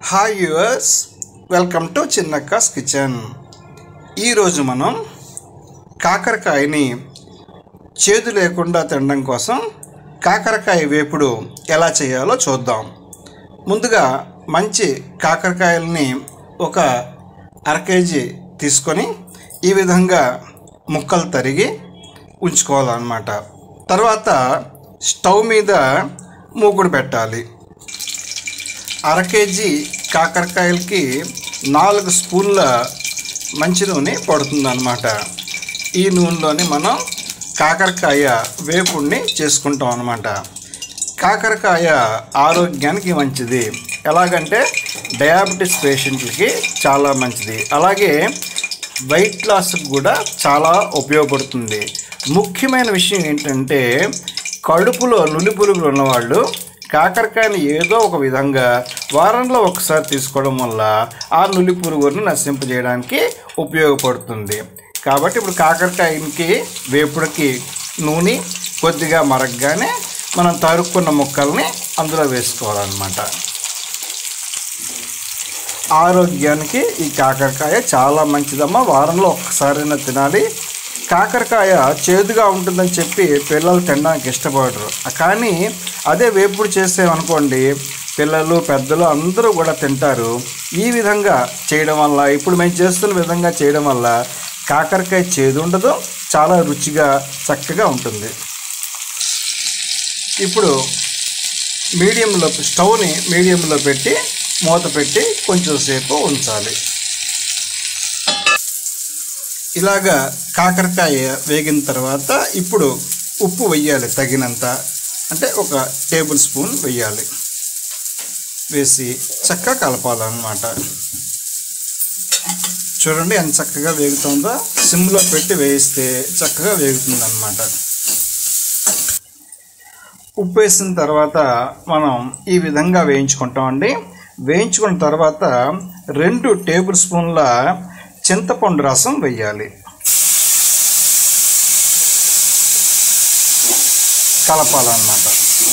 hi yours welcome to Chinnakka's kitchen ఈరోజు మనం కాకరకాయని చేదు లేకుండా తినడం కోసం కాకరకాయ వేపుడు ఎలా చేయాలో చూద్దాం ముందుగా మంచి కాకరకాయలని ఒక అర కేజీ తీసుకొని ఈ విధంగా ముక్కలు తరిగి ఉంచుకోవాలన్నమాట తర్వాత స్టవ్ మీద మూకుడు పెట్టాలి అర కేజీ కాకరకాయలకి నాలుగు స్పూన్ల మంచి నూనె పడుతుందన్నమాట ఈ నూనెలోని మనం కాకరకాయ వేపుడిని చేసుకుంటాం అన్నమాట కాకరకాయ ఆరోగ్యానికి మంచిది ఎలాగంటే డయాబెటీస్ పేషెంట్లకి చాలా మంచిది అలాగే వెయిట్ లాస్కి కూడా చాలా ఉపయోగపడుతుంది ముఖ్యమైన విషయం ఏంటంటే కడుపులో నులి పురుగులు ఉన్నవాళ్ళు కాకరకాయని ఏదో ఒక విధంగా వారంలో ఒకసారి తీసుకోవడం వల్ల ఆ నులి పురుగును నశింపజేయడానికి ఉపయోగపడుతుంది కాబట్టి ఇప్పుడు కాకరకాయకి వేపుడికి నూనె కొద్దిగా మరగగానే మనం తరుక్కున్న ముక్కల్ని అందులో వేసుకోవాలన్నమాట ఆరోగ్యానికి ఈ కాకరకాయ చాలా మంచిదమ్మా వారంలో ఒక్కసారైనా తినాలి కాకరకాయ చేదుగా ఉంటుందని చెప్పి పిల్లలు తినడానికి ఇష్టపడరు కానీ అదే వేపుడు చేసామనుకోండి పిల్లలు పెద్దలు అందరూ కూడా తింటారు ఈ విధంగా చేయడం వల్ల ఇప్పుడు మేము చేస్తున్న విధంగా చేయడం వల్ల కాకరకాయ చేదు ఉండదు చాలా రుచిగా చక్కగా ఉంటుంది ఇప్పుడు మీడియంలో స్టవ్ని మీడియంలో పెట్టి మూత పెట్టి కొంచెం సేపు ఉంచాలి ఇలాగా కాకరకాయ వేగిన తర్వాత ఇప్పుడు ఉప్పు వేయాలి తగినంత అంటే ఒక టేబుల్ స్పూన్ వేయాలి వేసి చక్కగా కలపాలన్నమాట చూడండి ఎంత చక్కగా వేగుతుందో సిమ్లో పెట్టి వేయిస్తే చక్కగా వేగుతుందన్నమాట ఉప్పు వేసిన తర్వాత మనం ఈ విధంగా వేయించుకుంటామండి వేయించుకున్న తర్వాత రెండు టేబుల్ స్పూన్ల చింతపండు రసం వేయాలి కలపాలన్నమాట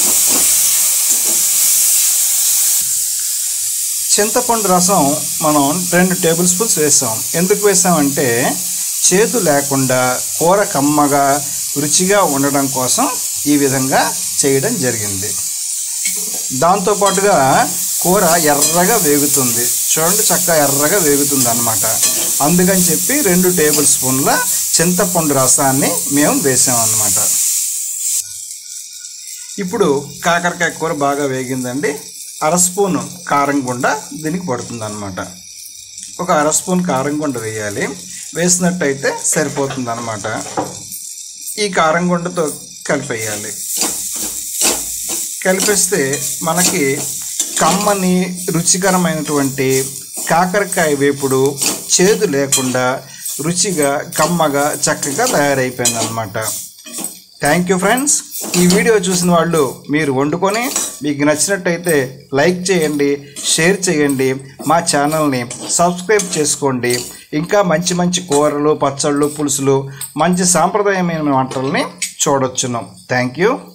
చింతపండు రసం మనం రెండు టేబుల్ స్పూన్స్ వేసాం ఎందుకు వేసామంటే చేదు లేకుండా కూర కమ్మగా రుచిగా ఉండడం కోసం ఈ విధంగా చేయడం జరిగింది దాంతోపాటుగా కూర ఎర్రగా వేగుతుంది చూడండి చక్కగా ఎర్రగా వేగుతుంది అనమాట అందుకని చెప్పి రెండు టేబుల్ స్పూన్ల చింతపండు రసాన్ని మేము వేసామన్నమాట ఇప్పుడు కాకరకాయ కూర బాగా వేగిందండి అర స్పూన్ కారం గుండ దీనికి పడుతుంది అనమాట ఒక అర స్పూన్ కారం గుండ వేయాలి వేసినట్టయితే సరిపోతుంది అనమాట ఈ కారం గుండతో కలిపేయాలి కలిపేస్తే మనకి కమ్మని రుచికరమైనటువంటి కాకరకాయ వేపుడు చేదు లేకుండా రుచిగా కమ్మగా చక్కగా తయారైపోయింది అనమాట థ్యాంక్ యూ ఫ్రెండ్స్ ఈ వీడియో చూసిన వాళ్ళు మీరు వండుకొని మీకు నచ్చినట్టయితే లైక్ చేయండి షేర్ చేయండి మా ఛానల్ని సబ్స్క్రైబ్ చేసుకోండి ఇంకా మంచి మంచి కూరలు పచ్చళ్ళు పులుసులు మంచి సాంప్రదాయమైన వంటల్ని చూడొచ్చును థ్యాంక్ యూ